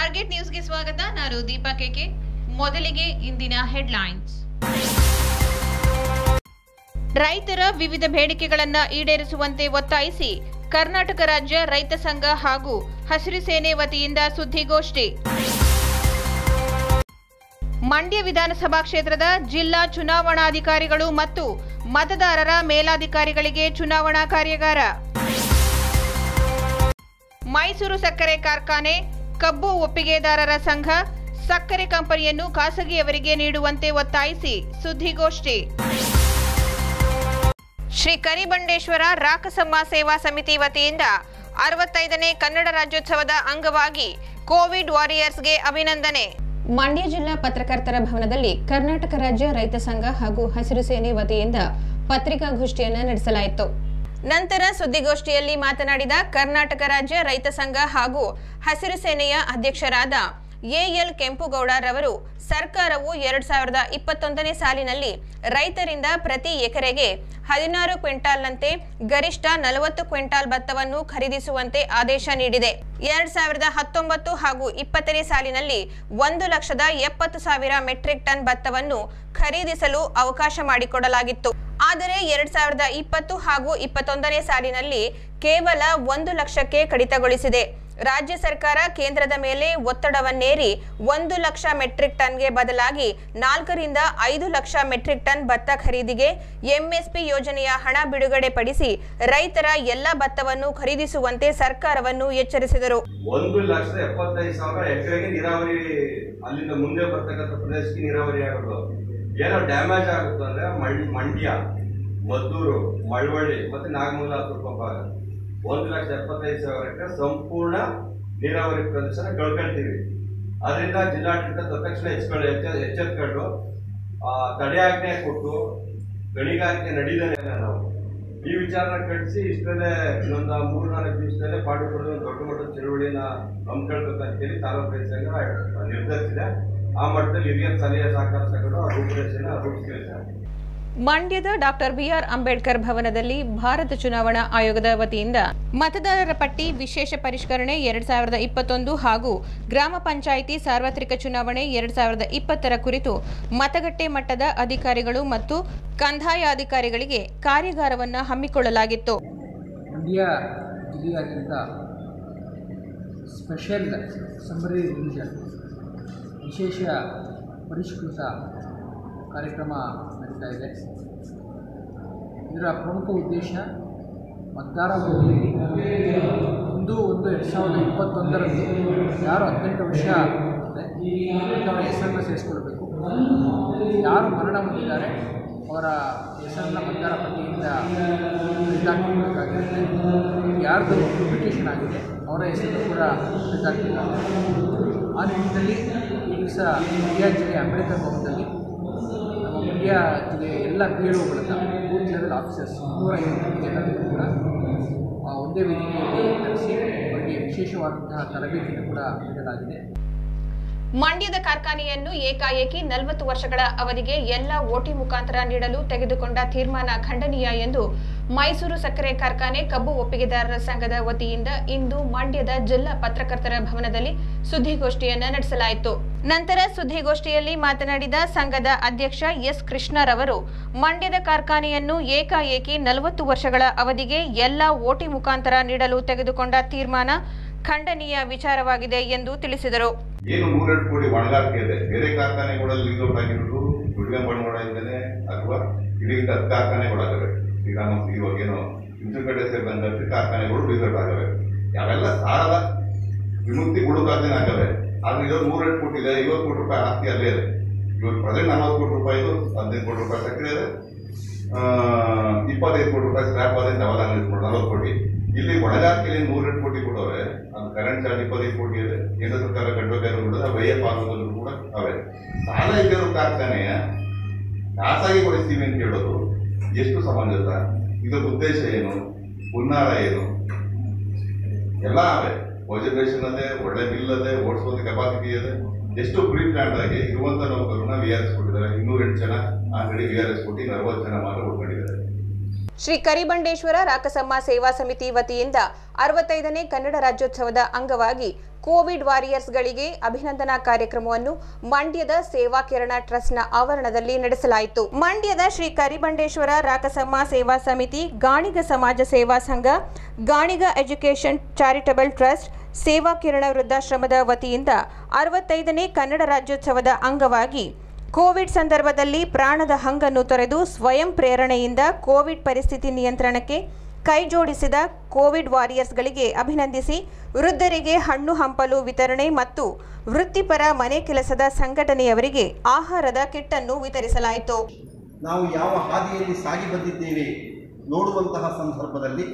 target ನ್ಯೂಸ್ಗೆ ಸ್ವಾಗತ ನಾನು ದೀಪಾ ಕೆಕೆ ಮೊದಲಿಗೆ ಇಂದಿನ ಹೆಡ್ಲೈನ್ಸ್ ರೈತರ ವಿವಿಧ ಬೇಡಿಕೆಗಳನ್ನು ಈಡೇರಿಸುವಂತೆ ಒತ್ತಾಯಿಸಿ ಕರ್ನಾಟಕ ರಾಜ್ಯ ರೈತ ಸಂಘ ಹಾಗೂ ಹಸಿರು ಸೇನೆ ವತಿಯಿಂದ ಸುದ್ದಿಗೋಷ್ಠಿ ಮಂಡ್ಯ ವಿಧಾನಸಭಾ ಕ್ಷೇತ್ರದ ಜಿಲ್ಲಾ ಚುನಾವಣಾಧಿಕಾರಿಗಳು ಮತ್ತು ಮತದಾರರ ಮೇಲಾಧಿಕಾರಿಗಳಿಗೆ ಚುನಾವಣಾ ಕಾರ್ಯಾಗಾರ ಮೈಸೂರು ಸಕ್ಕರೆ ಕಾರ್ಖಾನೆ ಕಬ್ಬು ಒಪ್ಪಿಗೆದಾರರ ಸಂಘ ಸಕ್ಕರೆ ಕಂಪನಿಯನ್ನು ಖಾಸಗಿಯವರಿಗೆ ನೀಡುವಂತೆ ಒತ್ತಾಯಿಸಿ ಸುದ್ದಿಗೋಷ್ಠಿ ಶ್ರೀ ಕರಿಬಂಡೇಶ್ವರ ರಾಕಸಮ್ಮ ಸೇವಾ ಸಮಿತಿ ವತಿಯಿಂದ ಅರವತ್ತೈದನೇ ಕನ್ನಡ ರಾಜ್ಯೋತ್ಸವದ ಅಂಗವಾಗಿ ಕೋವಿಡ್ ವಾರಿಯರ್ಸ್ಗೆ ಅಭಿನಂದನೆ ಮಂಡ್ಯ ಜಿಲ್ಲಾ ಪತ್ರಕರ್ತರ ಭವನದಲ್ಲಿ ಕರ್ನಾಟಕ ರಾಜ್ಯ ರೈತ ಸಂಘ ಹಾಗೂ ಹಸಿರು ಸೇನೆ ವತಿಯಿಂದ ಪತ್ರಿಕಾಗೋಷ್ಠಿಯನ್ನು ನಡೆಸಲಾಯಿತು ನಂತರ ಸುದ್ದಿಗೋಷ್ಠಿಯಲ್ಲಿ ಮಾತನಾಡಿದ ಕರ್ನಾಟಕ ರಾಜ್ಯ ರೈತ ಸಂಘ ಹಾಗೂ ಹಸಿರು ಸೇನೆಯ ಅಧ್ಯಕ್ಷರಾದ ಎಎಲ್ ಕೆಂಪುಗೌಡರವರು ಸರ್ಕಾರವು ಎರಡ್ ಸಾವಿರದ ಇಪ್ಪತ್ತೊಂದನೇ ಸಾಲಿನಲ್ಲಿ ರೈತರಿಂದ ಪ್ರತಿ ಎಕರೆಗೆ ಹದಿನಾರು ಕ್ವಿಂಟಾಲ್ನಂತೆ ಗರಿಷ್ಠ ನಲವತ್ತು ಕ್ವಿಂಟಾಲ್ ಭತ್ತವನ್ನು ಖರೀದಿಸುವಂತೆ ಆದೇಶ ನೀಡಿದೆ ಎರಡ್ ಸಾವಿರದ ಹತ್ತೊಂಬತ್ತು ಹಾಗೂ ಇಪ್ಪತ್ತನೇ ಸಾಲಿನಲ್ಲಿ ಒಂದು ಲಕ್ಷದ ಎಪ್ಪತ್ತು ಸಾವಿರ ಮೆಟ್ರಿಕ್ ಟನ್ ಭತ್ತವನ್ನು ಖರೀದಿಸಲು ಅವಕಾಶ ಮಾಡಿಕೊಡಲಾಗಿತ್ತು ಆದರೆ ಎರಡ್ ಸಾವಿರದ ಇಪ್ಪತ್ತು ಹಾಗೂ ಇಪ್ಪತ್ತೊಂದನೇ ಸಾಲಿನಲ್ಲಿ ಕೇವಲ ಒಂದು ಲಕ್ಷಕ್ಕೆ ಕಡಿತಗೊಳಿಸಿದೆ ರಾಜ್ಯ ಸರ್ಕಾರ ಕೇಂದ್ರದ ಮೇಲೆ ಒತ್ತಡವನ್ನೇರಿ ಒಂದು ಲಕ್ಷ ಮೆಟ್ರಿಕ್ ಟನ್ಗೆ ಬದಲಾಗಿ ನಾಲ್ಕರಿಂದ ಐದು ಲಕ್ಷ ಮೆಟ್ರಿಕ್ ಟನ್ ಭತ್ತ ಖರೀದಿಗೆ ಎಂಎಸ್ಪಿ ಯೋಜನೆಯ ಹಣ ಬಿಡುಗಡೆ ಪಡಿಸಿ ರೈತರ ಎಲ್ಲ ಭತ್ತವನ್ನು ಖರೀದಿಸುವಂತೆ ಸರ್ಕಾರವನ್ನು ಎಚ್ಚರಿಸಿದರು ಒಂದು ಲಕ್ಷದ ಎಪ್ಪತ್ತೈದು ಸಾವಿರ ಎಕರೆಗೆ ನೀರಾವರಿ ಅಲ್ಲಿಂದ ಮುಂದೆ ಬರ್ತಕ್ಕಂಥ ಪ್ರದೇಶಕ್ಕೆ ನೀರಾವರಿ ಆಗೋದು ಏನೋ ಡ್ಯಾಮೇಜ್ ಆಗುತ್ತೆ ಅಂದ್ರೆ ಮಂ- ಮಂಡ್ಯ ಮದ್ದೂರು ಮಳವಳ್ಳಿ ಮತ್ತೆ ನಾಗಮಂಗಲ ತುರ್ಕೊಪ್ಪ ಒಂದು ಲಕ್ಷ ಎಪ್ಪತ್ತೈದು ಸಾವಿರ ಎಕರೆ ಸಂಪೂರ್ಣ ನೀರಾವರಿ ಪ್ರದೇಶನ ಕಳ್ಕೊಳ್ತೀವಿ ಅದರಿಂದ ಜಿಲ್ಲಾಡಳಿತ ತಕ್ಷಣ ಎಚ್ಚೆತ್ಕೊಂಡು ಎಚ್ಚ- ಎಚ್ಚೆತ್ಕೊಂಡು ಆ, ತಡೆಯಾಜ್ಞೆ ಕೊಟ್ಟು ಗಣಿಗಾರಿಕೆ ನಡೀತಾನೆ ನಾವು ಈ ವಿಚಾರನ ಕಳಿಸಿ ಇಷ್ಟರಲ್ಲೇ ಇನ್ನೊಂದು ಮೂರು ನಾಲ್ಕು ದಿವಸದಲ್ಲೇ ಪಾಡು ಕೊಡೋದು ಒಂದು ದೊಡ್ಡ ಮಟ್ಟದ ಚಳುವಳಿನ ಹಮ್ಮಿಕೊಳ್ಬೇಕಂತ ಹೇಳಿ ತಾಲೂಕು ರೈತ ಸಂಘ ನಿರ್ಧರಿಸಿದೆ ಆ ಮಟ್ಟದಲ್ಲಿ ಹಿರಿಯರ ಸಲಹೆ ಸಹಕಾರ ತಗೊಂಡು ಆ ರೂಪುರೇಷೆನ ರೂಪಿಸ್ತಿದ್ದಾರೆ ಮಂಡ್ಯದ ಡಾಕ್ಟರ್ ಬಿಆರ್ ಅಂಬೇಡ್ಕರ್ ಭವನದಲ್ಲಿ ಭಾರತ ಚುನಾವಣಾ ಆಯೋಗದ ವತಿಯಿಂದ ಮತದಾರರ ಪಟ್ಟಿ ವಿಶೇಷ ಪರಿಷ್ಕರಣೆ ಎರಡ್ ಸಾವಿರದ ಇಪ್ಪತ್ತೊಂದು ಹಾಗೂ ಗ್ರಾಮ ಪಂಚಾಯಿತಿ ಸಾರ್ವತ್ರಿಕ ಚುನಾವಣೆ ಎರಡ್ ಸಾವಿರದ ಇಪ್ಪತ್ತರ ಕುರಿತು ಮತಗಟ್ಟೆ ಮಟ್ಟದ ಅಧಿಕಾರಿಗಳು ಮತ್ತು ಕಂದಾಯ ಅಧಿಕಾರಿಗಳಿಗೆ ಕಾರ್ಯಾಗಾರವನ್ನು ಹಮ್ಮಿಕೊಳ್ಳಲಾಗಿತ್ತು ಮಂಡ್ಯ ಜಿಲ್ಲೆಯಾದ್ಯಂತ ಸ್ಪೆಷಲ್ ಸಮ್ಮರಿ ರಿವಿಷನ್ ವಿಶೇಷ ಪರಿಷ್ಕೃತ ಕಾರ್ಯಕ್ರಮ ನಡೀತಾ ಇದೆ ಇದರ ಪ್ರಮುಖ ಉದ್ದೇಶ ಮತದಾರ ಪಟ್ಟಿಯಲ್ಲಿ ಒಂದು ಒಂದು ಎರಡು ಸಾವಿರದ ಇಪ್ಪತ್ತೊಂದರಲ್ಲಿ ಯಾರು ಹದಿನೆಂಟು ವರ್ಷ ಇದೆ ಅವರ ಹೆಸರನ್ನು ಸೇರಿಸ್ಕೊಳ್ಬೇಕು ಯಾರು ಮರಣ ಹೊಂದಿದ್ದಾರೆ ಅವರ ಹೆಸರನ್ನು ಮತದಾರ ಪಟ್ಟಿಯಿಂದ ತೆಗೆದುಹಾಕಬೇಕಾಗಿರುತ್ತೆ ಯಾರ್ದು ರಿಪಿಟೇಷನ್ ಆಗಿದೆ ಅವರ ಹೆಸರನ್ನು ಕೂಡ ತೆಗೆದುಹಾಕಬೇಕಾಗುತ್ತೆ ಆ ನಿಟ್ಟಿನಲ್ಲಿ ಈ ದಿವಸ ಮಂಡ್ಯ ಜಿಲ್ಲೆ ಅಂಬೇಡ್ಕರ್ ಭವನದಲ್ಲಿ ನಮ್ಮ ಮಂಡ್ಯ ಜಿಲ್ಲೆಯ ಎಲ್ಲ ಪಿ ಒಗಳನ್ನು ಬೂತ್ ಲೆವೆಲ್ ಆಫೀಸರ್ಸ್ ನೂರ ಐವತ್ತು ಜನರನ್ನು ಕೂಡ ಆ, ಒಂದೇ ವೇದಿಕೆಯಲ್ಲಿ ಕರೆಸಿ ಅವರಿಗೆ ವಿಶೇಷವಾದಂತಹ ತರಬೇತಿಯನ್ನು ಕೂಡ ನೀಡಲಾಗಿದೆ ಮಂಡ್ಯದ ಕಾರ್ಖಾನೆಯನ್ನು ಏಕಾಏಕಿ ನಲವತ್ತು ವರ್ಷಗಳ ಅವಧಿಗೆ ಎಲ್ಲ ಓಟಿ ಮುಖಾಂತರ ನೀಡಲು ತೆಗೆದುಕೊಂಡ ತೀರ್ಮಾನ ಖಂಡನೀಯ ಎಂದು ಮೈಸೂರು ಸಕ್ಕರೆ ಕಾರ್ಖಾನೆ ಕಬ್ಬು ಒಪ್ಪಿಗೆದಾರರ ಸಂಘದ ವತಿಯಿಂದ ಇಂದು ಮಂಡ್ಯದ ಜಿಲ್ಲಾ ಪತ್ರಕರ್ತರ ಭವನದಲ್ಲಿ ಸುದ್ದಿಗೋಷ್ಠಿಯನ್ನು ನಡೆಸಲಾಯಿತು ನಂತರ ಸುದ್ದಿಗೋಷ್ಠಿಯಲ್ಲಿ ಮಾತನಾಡಿದ ಸಂಘದ ಅಧ್ಯಕ್ಷ ಎಸ್ ಕೃಷ್ಣರವರು ಮಂಡ್ಯದ ಕಾರ್ಖಾನೆಯನ್ನು ಏಕಾಏಕಿ ನಲವತ್ತು ವರ್ಷಗಳ ಅವಧಿಗೆ ಎಲ್ಲ ಓಟಿ ಮುಖಾಂತರ ನೀಡಲು ತೆಗೆದುಕೊಂಡ ತೀರ್ಮಾನ ಖಂಡನೀಯ ವಿಚಾರವಾಗಿದೆ ಎಂದು ತಿಳಿಸಿದರು ಏನು ನೂರೆಂಟು ಕೋಟಿ ಒಣಗಾರಿಕೆ ಇದೆ ಬೇರೆ ಕಾರ್ಖಾನೆಗಳಲ್ಲಿ ಲೀಸೌಟ್ ಆಗಿರೋದು ದುಡಿಮೆ ಬಂಡವಾಳದಿಂದನೇ ಅಥವಾ ಇದರಿಂದ ಹತ್ತು ಕಾರ್ಖಾನೆಗಳಾಗವೆ ಶ್ರೀರಾಮ ಇವಾಗ ಏನು ಇಂಚುಕಟ್ಟೆ ಸೇರಿದಂತ ಹತ್ತು ಕಾರ್ಖಾನೆಗಳು ಲೀಸೌಟ್ ಆಗವೆ ಯಾವೆಲ್ಲ ಸಾಲದ ವಿಮುಕ್ತಿಗೊಳ್ಳೋದಾಗೇ ಆಗವೆ ಆದ್ರೆ ಇರೋದು ನೂರೆಂಟು ಕೋಟಿ ಇದೆ ಐವತ್ತು ಕೋಟಿ ರೂಪಾಯಿ ಆಸ್ತಿ ಅಲ್ಲೇ ಇದೆ ಇವಾಗ ಪ್ರೆಸೆಂಟ್ ನಲವತ್ತು ಕೋಟಿ ರೂಪಾಯಿ ಇದು ಹದಿನೈದು ಕೋಟಿ ರೂಪಾಯಿ ಸಕ್ಕರೆ ಇದೆ ಆ, ಇಪ್ಪತ್ತೈದು ಕೋಟಿ ರೂಪಾಯಿ ಸ್ಕ್ರಾಪ್ ಆದ್ರೆ ಅವಧಾನ ಇಟ್ಕೊಂಡು ನಲವತ್ತು ಕೋಟಿ ಇಲ್ಲಿ ಒಣಗಾರಿಕೆಯಲ್ಲಿ ನೂರೆಂಟು ಕೋಟಿ ಕೊಡೋರೆ ಅದು ಕರೆಂಟ್ ಚಾರ್ಜ್ ಇಪ್ಪತ್ತೈದು ಕೋಟಿ ಇದೆ ಕೇಂದ್ರ ಸರ್ಕಾರ ಕಟ್ಟಬೇಕಾದ್ರೂ ಕೂಡ ವೈ ಎಫ್ ಆಗೋದ್ರೂ ಕೂಡ ಅವೆ ಸಾಲ ಇದ್ದಿರೋ ಕಾರ್ಖಾನೆಯ ಖಾಸಗಿ ಕೊಡಿಸ್ತೀವಿ ಅಂತ ಹೇಳೋದು ಎಷ್ಟು ಸಮಂಜಸ ಇದರ ಉದ್ದೇಶ ಏನು ಹುನ್ನಾರ ಏನು ಎಲ್ಲ ಅವೆ ವಜುಲೇಷನ್ ಅದೇ ಒಳ್ಳೆ ಬಿಲ್ ಅದೇ ಓಡಿಸುವಂತ ಕೆಪಾಸಿಟಿ ಇದೆ ಎಷ್ಟು ಪ್ರೀ ಪ್ಲಾನ್ ಆಗಿ ಇರುವಂತ ನೌಕರನ್ನ ವಿ ಆರ್ ಎಸ್ ಕೊಟ್ಟಿದ್ದಾರೆ ಇನ್ನೂರ ಎಂಟು ಜನ ಆ ಕಡೆ ವಿ ಆರ್ ಎಸ್ ಕೊಟ್ಟು ಅರವತ್ತು ಜನ ಮಾತ್ರ ಉಳ್ಕೊಂಡಿದ್ದಾರೆ ಶ್ರೀ ಕರಿಬಂಡೇಶ್ವರ ರಾಕಸಮ್ಮ ಸೇವಾ ಸಮಿತಿ ವತಿಯಿಂದ ಅರವತ್ತೈದನೇ ಕನ್ನಡ ರಾಜ್ಯೋತ್ಸವದ ಅಂಗವಾಗಿ ಕೋವಿಡ್ ವಾರಿಯರ್ಸ್ಗಳಿಗೆ ಅಭಿನಂದನಾ ಕಾರ್ಯಕ್ರಮವನ್ನು ಮಂಡ್ಯದ ಸೇವಾ ಕಿರಣ ಟ್ರಸ್ಟ್ನ ಆವರಣದಲ್ಲಿ ನಡೆಸಲಾಯಿತು ಮಂಡ್ಯದ ಶ್ರೀ ಕರಿಬಂಡೇಶ್ವರ ರಾಕಸಮ್ಮ ಸೇವಾ ಸಮಿತಿ ಗಾಣಿಗ ಸಮಾಜ ಸೇವಾ ಸಂಘ ಗಾಣಿಗ ಎಜುಕೇಷನ್ ಚಾರಿಟಬಲ್ ಟ್ರಸ್ಟ್ ಸೇವಾ ಕಿರಣ ವೃದ್ಧಾಶ್ರಮದ ವತಿಯಿಂದ ಅರವತ್ತೈದನೇ ಕನ್ನಡ ರಾಜ್ಯೋತ್ಸವದ ಅಂಗವಾಗಿ ಕೋವಿಡ್ ಸಂದರ್ಭದಲ್ಲಿ ಪ್ರಾಣದ ಹಂಗನ್ನು ತೊರೆದು ಸ್ವಯಂ ಪ್ರೇರಣೆಯಿಂದ ಕೋವಿಡ್ ಪರಿಸ್ಥಿತಿ ನಿಯಂತ್ರಣಕ್ಕೆ ಕೈಜೋಡಿಸಿದ ಕೋವಿಡ್ ವಾರಿಯರ್ಸ್ಗಳಿಗೆ ಅಭಿನಂದಿಸಿ ವೃದ್ಧರಿಗೆ ಹಣ್ಣು ಹಂಪಲು ವಿತರಣೆ ಮತ್ತು ವೃತ್ತಿಪರ ಮನೆ ಕೆಲಸದ ಸಂಘಟನೆಯವರಿಗೆ ಆಹಾರದ ಕಿಟ್ಟನ್ನು ವಿತರಿಸಲಾಯಿತು ನಾವು ಯಾವ ಹಾದಿಯಲ್ಲಿ ಸಾಗಿ ಬಂದಿದ್ದೇವೆ ನೋಡುವಂತಹ ಸಂದರ್ಭದಲ್ಲಿ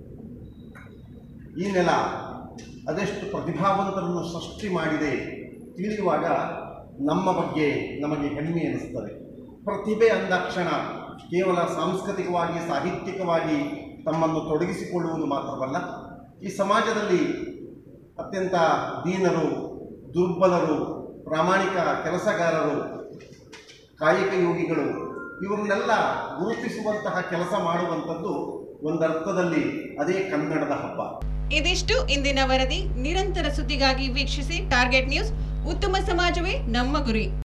ಈ ನೆಲ ಅದೆಷ್ಟು ಪ್ರತಿಭಾವಂತರನ್ನು ಸೃಷ್ಟಿ ಮಾಡಿದೆ ತಿಳಿಯುವಾಗ ನಮ್ಮ ಬಗ್ಗೆ ನಮಗೆ ಹೆಮ್ಮೆ ಅನಿಸ್ತದೆ ಪ್ರತಿಭೆ ಅಂದಾಕ್ಷಣ ಕೇವಲ ಸಾಂಸ್ಕೃತಿಕವಾಗಿ ಸಾಹಿತ್ಯಿಕವಾಗಿ ತಮ್ಮನ್ನು ತೊಡಗಿಸಿಕೊಳ್ಳುವುದು ಮಾತ್ರವಲ್ಲ ಈ ಸಮಾಜದಲ್ಲಿ ಅತ್ಯಂತ ದೀನರು ದುರ್ಬಲರು ಪ್ರಾಮಾಣಿಕ ಕೆಲಸಗಾರರು ಕಾಯಿಕ ಯೋಗಿಗಳು ಇವರನ್ನೆಲ್ಲ ಗುರುತಿಸುವಂತಹ ಕೆಲಸ ಮಾಡುವಂಥದ್ದು ಒಂದರ್ಥದಲ್ಲಿ ಅದೇ ಕನ್ನಡದ ಹಬ್ಬ ಇದಿಷ್ಟು ಇಂದಿನ ವರದಿ ನಿರಂತರ ಸುದ್ದಿಗಾಗಿ ವೀಕ್ಷಿಸಿ ಟಾರ್ಗೆಟ್ ನ್ಯೂಸ್ ಉತ್ತಮ ಸಮಾಜವೇ ನಮ್ಮ ಗುರಿ